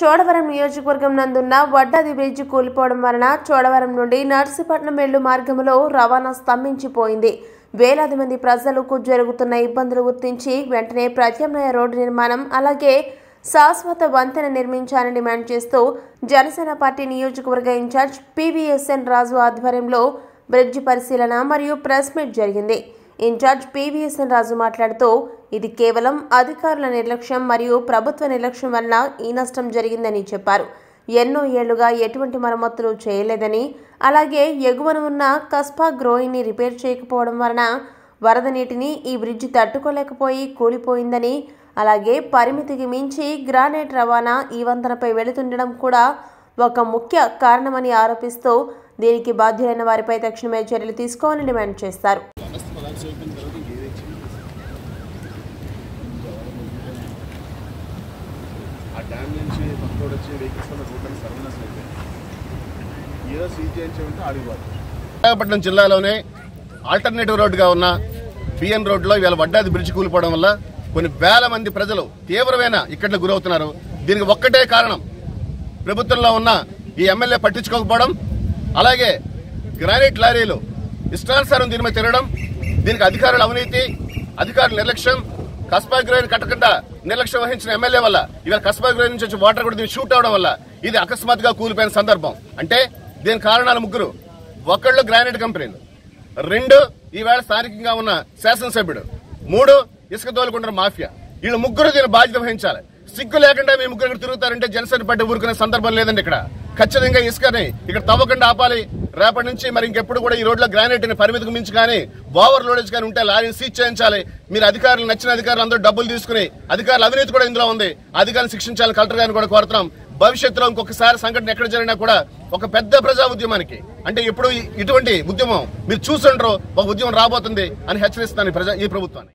చోడవరం నియోజకవర్గం నందున్న వడ్డాది బ్రిడ్జి కూలిపోవడం వలన చోడవరం నుండి నర్సీపట్నం వెళ్ళు మార్గంలో రవాణా స్తంభించిపోయింది వేలాది మంది ప్రజలకు జరుగుతున్న ఇబ్బందులు గుర్తించి వెంటనే ప్రత్యామ్నాయ రోడ్డు నిర్మాణం అలాగే శాశ్వత వంతెన నిర్మించాలని డిమాండ్ చేస్తూ జనసేన పార్టీ నియోజకవర్గ ఇన్ఛార్జ్ పివిఎస్ఎన్ రాజు ఆధ్వర్యంలో బ్రిడ్జి పరిశీలన మరియు ప్రెస్ మీట్ జరిగింది ఇన్ఛార్జ్ పివిఎస్ఎన్ రాజు మాట్లాడుతూ ఇది కేవలం అధికారుల నిర్లక్ష్యం మరియు ప్రభుత్వ నిర్లక్ష్యం వలన ఈ నష్టం జరిగిందని చెప్పారు ఎన్నో ఏళ్లుగా ఎటువంటి మరమ్మతులు చేయలేదని అలాగే ఎగువన ఉన్న కస్పా గ్రోయిని రిపేర్ చేయకపోవడం వలన వరద నీటిని ఈ బ్రిడ్జి తట్టుకోలేకపోయి కూలిపోయిందని అలాగే పరిమితికి మించి గ్రానైట్ రవాణా ఈ వంతెనపై వెళుతుండడం కూడా ఒక ముఖ్య కారణమని ఆరోపిస్తూ దీనికి బాధ్యులైన వారిపై తక్షణమే చర్యలు తీసుకోవాలని డిమాండ్ చేస్తారు ఆ డ్యామ్ నుంచి పక్కన వచ్చి వెహికల్స్ వల్ల రోడ్ అని సర్వనాశనం అయిపోయింది ఏదో సీజ్ చేయించామంటే ఆడిపోతుంది విశాఖపట్నం జిల్లాలోనే ఆల్టర్నేటివ్ రోడ్డుగా ఉన్న బిఎన్ రోడ్లో ఇవాళ వడ్డాది బ్రిడ్జ్ కూలిపోవడం వల్ల కొన్ని వేల మంది ప్రజలు తీవ్రమైన ఇక్కట్లు గురవుతున్నారు దీనికి ఒక్కటే కారణం ప్రభుత్వంలో ఉన్న ఈ ఎమ్మెల్యే పట్టించుకోకపోవడం అలాగే గ్రానైట్ లారీలు ఇష్టానుసారం దీని మీద తిరగడం దీనికి అధికారుల అవినీతి అధికారుల నిర్లక్ష్యం కస్బా గ్రైన్ కట్టకుండా నిర్లక్ష్యం వహించిన ఎమ్మెల్యే వల్ల ఇవాళ కస్బా గ్రైన్ నుంచి వచ్చి వాటర్ కూడా దీన్ని షూట్ అవడం వల్ల ఇది అకస్మాత్తుగా కూలిపోయిన సందర్భం అంటే దీని కారణాలు ముగ్గురు ఒకళ్ళు గ్రానైట్ కంపెనీలు రెండు ఈవేళ స్థానికంగా ఉన్న శాసనసభ్యుడు మూడు ఇసుక తోలుకుంటున్న మాఫియా వీళ్ళు ముగ్గురు దీని బాధ్యత వహించాలి సిగ్గు లేకుండా మీ ముగ్గురు ఇక్కడ తిరుగుతారంటే జనసేన పార్టీ ఊరుకునే సందర్భం లేదండి ఇక్కడ ఖచ్చితంగా ఇసుకని ఇక్కడ తవ్వకుండా ఆపాలి రేపటి నుంచి మరి ఇంకెప్పుడు కూడా ఈ రోడ్లో గ్రానైట్ ని పరిమితికి మించి కానీ ఓవర్ లోడేజ్ కానీ ఉంటే లారీని సీజ్ చేయించాలి మీరు అధికారులు నచ్చిన అధికారులు అందరూ డబ్బులు తీసుకుని అధికారుల అవినీతి కూడా ఇందులో ఉంది అధికారులు శిక్షించాలి కలెక్టర్ గారిని కూడా కోరుతున్నాం భవిష్యత్తులో ఇంకొకసారి సంఘటన ఎక్కడ జరిగినా కూడా ఒక పెద్ద ప్రజా ఉద్యమానికి అంటే ఇప్పుడు ఇటువంటి ఉద్యమం మీరు చూసుంటారో ఒక ఉద్యమం రాబోతుంది అని హెచ్చరిస్తాను ఈ ప్రజా ఈ ప్రభుత్వాన్ని